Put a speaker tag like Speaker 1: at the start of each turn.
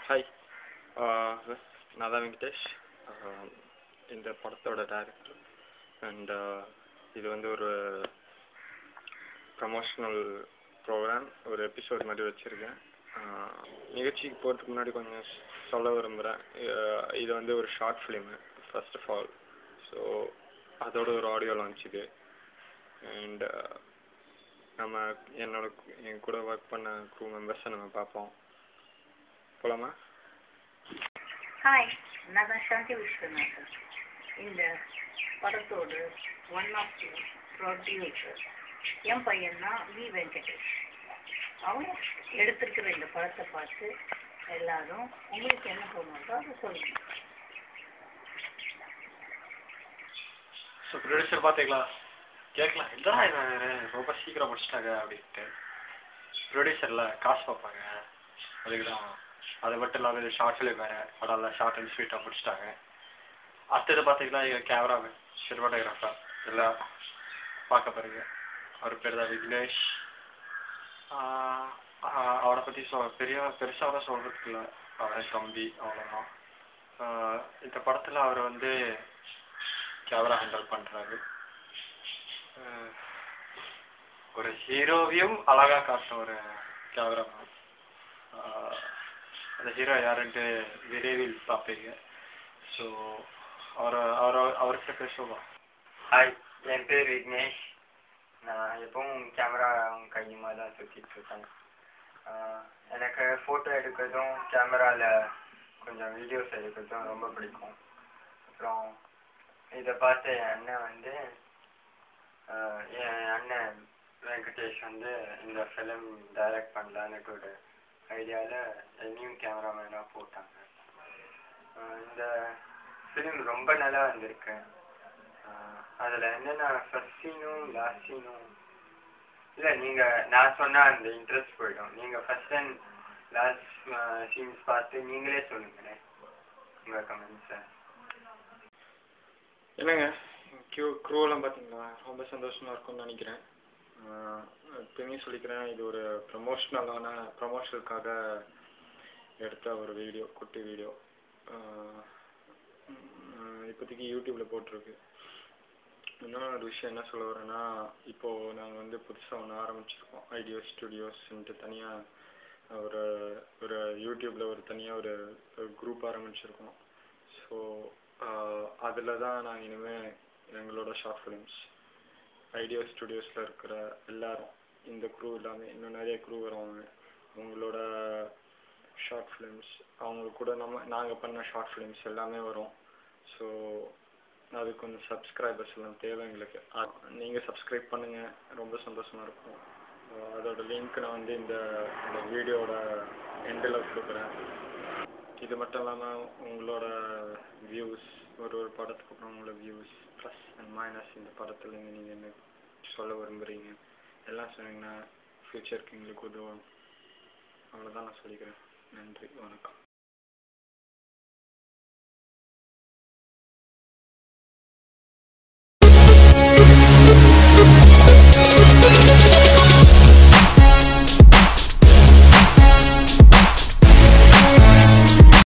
Speaker 1: hi நான் தான் வெங்கடேஷ் ஆஹ் இந்த படத்தோட டைரக்டர் அண்ட் இது வந்து ஒரு ப்ரமோஷனல் ப்ரோக்ராம் ஒரு எபிசோட் மாதிரி வச்சுருக்கேன் நிகழ்ச்சிக்கு போகிறதுக்கு முன்னாடி கொஞ்சம் சொல்ல விரும்புகிறேன் இது வந்து ஒரு short film first of all so அதோட ஒரு ஆடியோ லான்ச் இது அண்ட் நம்ம என்னோட என் கூட ஒர்க் பண்ண க்ரூ மெம்பர்ஸை நம்ம பார்ப்போம் போலாமா
Speaker 2: ஹாய் நான் தான் சாந்தி விஸ்வநாதன் இந்த படத்தோட ஒன் ஆஃப் தி ப்ரொடியூசர் என் பையன் தான் வி வெங்கடேஷ் அவங்க எடுத்திருக்கிற இந்த படத்தை பார்த்து எல்லாரும் உங்களுக்கு என்ன தோணுதோ அதை சொல்லுங்க
Speaker 3: ஸோ ப்ரொடியூசர் பார்த்தீங்களா கேட்கலாம் என்னடா இவன் ரொம்ப சீக்கிரம் முடிச்சிட்டாங்க அப்படின்ட்டு ப்ரொடியூசரில் காசு பார்ப்பாங்க அதுக்கு தான் அது மட்டும் இல்லாமல் இது ஷார்ட் ஃபிலிம் வேறு படம் ஷார்ட் அண்ட் ஸ்வீட்டாக முடிச்சிட்டாங்க அடுத்தது பார்த்தீங்கன்னா எங்கள் கேமராமேன் சினிமாட்டோகிராஃபர் எல்லாம் பார்க்க பாருங்க அவர் பேர் தான் விக்னேஷ் ஆஹ் ஆஹ் அவரை பற்றி சொ பெரிய பெருசாக சொல்கிறதுக்கு இல்லை அவரை தம்பி அவ்வளோதான் ஆஹ் இந்த படத்தில் அவர் வந்து கேமரா ஹேண்டில் பண்ணுறாரு ஒரு ஹீரோவையும் அழகாக காட்டின ஒரு கேமராமேன் அந்த ஹீரோ யாருன்ட்டு விரைவில் பார்ப்பீங்க ஸோ அவரை அவரை அவர்கிட்ட பேசுவோம்
Speaker 4: ஹாய் என் பேர் விக்னேஷ் நான் எப்பவும் கேமரா கையுமா தான் சுற்றிட்டு இருக்கேன் ஆஹ் எனக்கு ஃபோட்டோ எடுக்கிறதும் கேமராவில் கொஞ்சம் வீடியோஸ் எடுக்கிறதும் ரொம்ப பிடிக்கும் அப்புறம் இதை பார்த்து என் அண்ணன் வந்து ஆஹ் என் அண்ணன் வெங்கடேஷ் வந்து இந்த ஃபிலிம் டைரக்ட் பண்ணலான்னு ஒரு ஐடியாவில் என்னையும் கேமராமேனாக போட்டாங்க ஆஹ் இந்த ஃபிலிம் ரொம்ப நல்லா வந்திருக்கு ஆஹ் அதுல என்னன்னா ஃபர்ஸ்ட் சீனும் லாஸ்ட் சீனும் இல்ல நீங்க நான் சொன்னா அந்த இன்ட்ரெஸ்ட் போயிடும் நீங்க ஃபர்ஸ்ட் அண்ட் லாஸ்ட் சீன்ஸ் பார்த்து நீங்களே சொல்லுங்களேன் உங்க கமெண்ட்ஸை
Speaker 1: என்னங்க க்யூ க்ரூவெல்லாம் பார்த்தீங்களா ரொம்ப சந்தோஷமாக இருக்கும்னு நினைக்கிறேன் ஆஹ் எப்பயுமே சொல்லிக்கிறேன் இது ஒரு ப்ரமோஷ்னலான ப்ரமோஷனுக்காக எடுத்த ஒரு வீடியோ குட்டி வீடியோ இப்போதைக்கு யூடியூப்பில் போட்டிருக்கு இன்னொன்று ஒரு விஷயம் என்ன சொல்ல வரேன்னா இப்போது நாங்கள் வந்து புதுசாக ஒன்று ஆரம்பிச்சிருக்கோம் ஐடியோ ஸ்டுடியோஸ்ன்ட்டு தனியாக ஒரு ஒரு யூடியூப்பில் ஒரு தனியாக ஒரு குரூப் ஆரம்பிச்சிருக்கோம் ஸோ அதில் தான் நாங்கள் இனிமேல் எங்களோட ஷார்ட் ஃபிலிம்ஸ் ஐடியோ ஸ்டுடியோஸில் இருக்கிற எல்லாரும் இந்த க்ரூ இல்லாமல் இன்னும் நிறைய க்ரூ வருவாங்க அவங்களோட ஷார்ட் ஃபிலிம்ஸ் அவங்க கூட நம்ம நாங்கள் பண்ண ஷார்ட் ஃபிலிம்ஸ் எல்லாமே வரும் ஸோ அதுக்கு கொஞ்சம் சப்ஸ்கிரைபர்ஸ் எல்லாம் தேவை எங்களுக்கு நீங்கள் சப்ஸ்கிரைப் பண்ணுங்கள் ரொம்ப சந்தோஷமாக இருக்கும் அஹ் அதோட லிங்க் நான் வந்து இந்த இந்த வீடியோட எண்டில் கொடுக்குறேன் இது மட்டும் இல்லாமல் உங்களோட வியூஸ் ஒரு ஒரு படத்துக்கு அப்புறம் உங்களோட வியூஸ் ப்ளஸ் அண்ட் மைனஸ் இந்த படத்துலேருந்து நீங்கள் என்ன சொல்ல விரும்புகிறீங்க எல்லாம் சொன்னீங்கன்னா ஃப்யூச்சருக்கு எங்களுக்கு உதவும் அவ்வளோதான் நான் சொல்லிக்கிறேன் நன்றி வணக்கம்